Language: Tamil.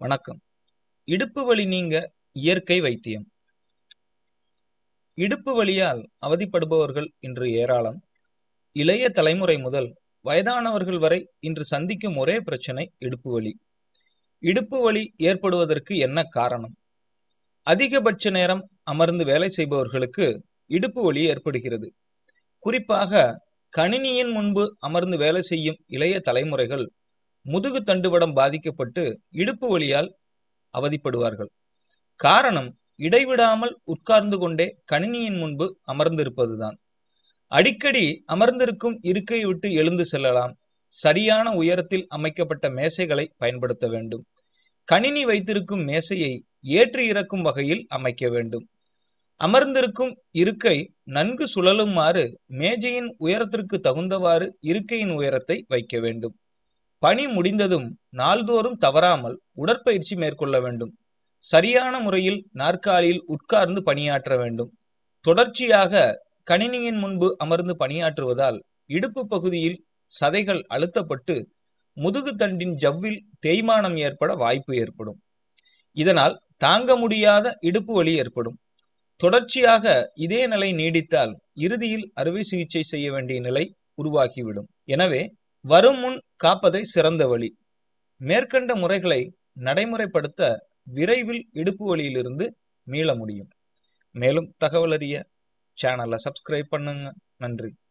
வணக்கம் இடுப்பு வலி நீங்க இயற்கை வைத்தியம் இடுப்பு வலியால் அவதிப்படுபவர்கள் இன்று ஏராளம் இளைய தலைமுறை முதல் வயதானவர்கள் வரை இன்று சந்திக்கும் ஒரே பிரச்சனை இடுப்பு வலி இடுப்பு வலி ஏற்படுவதற்கு என்ன காரணம் அதிகபட்ச நேரம் அமர்ந்து வேலை செய்பவர்களுக்கு இடுப்பு வலி ஏற்படுகிறது குறிப்பாக கணினியின் முன்பு அமர்ந்து வேலை செய்யும் இளைய தலைமுறைகள் முதுகு தண்டுவடம் பாதிக்கப்பட்டு இடுப்பு வலியால் அவதிப்படுவார்கள் காரணம் இடைவிடாமல் உட்கார்ந்து கொண்டே கணினியின் முன்பு அமர்ந்திருப்பதுதான் அடிக்கடி அமர்ந்திருக்கும் இருக்கையை விட்டு எழுந்து செல்லலாம் சரியான உயரத்தில் அமைக்கப்பட்ட மேசைகளை பயன்படுத்த வேண்டும் கணினி வைத்திருக்கும் மேசையை ஏற்றி இறக்கும் வகையில் அமைக்க வேண்டும் அமர்ந்திருக்கும் இருக்கை நன்கு சுழலுமாறு மேஜையின் உயரத்திற்கு தகுந்தவாறு இருக்கையின் உயரத்தை வைக்க வேண்டும் பணி முடிந்ததும் நாள்தோறும் தவறாமல் உடற்பயிற்சி மேற்கொள்ள வேண்டும் சரியான முறையில் நாற்காலியில் உட்கார்ந்து பணியாற்ற வேண்டும் தொடர்ச்சியாக கணினியின் முன்பு அமர்ந்து பணியாற்றுவதால் இடுப்பு பகுதியில் சதைகள் அழுத்தப்பட்டு முதுகு தண்டின் ஜவ்வில் தேய்மானம் ஏற்பட வாய்ப்பு ஏற்படும் இதனால் தாங்க முடியாத இடுப்பு வலி ஏற்படும் தொடர்ச்சியாக இதே நிலை நீடித்தால் இறுதியில் அறுவை சிகிச்சை செய்ய வேண்டிய நிலை உருவாக்கிவிடும் எனவே வரும் முன் காப்பதை சிறந்த வழி மேற்கண்ட முறைகளை நடைமுறைப்படுத்த விரைவில் இடுப்பு வலியிலிருந்து மீள முடியும் மேலும் தகவல் அறிய சேனலை சப்ஸ்கிரைப் பண்ணுங்க நன்றி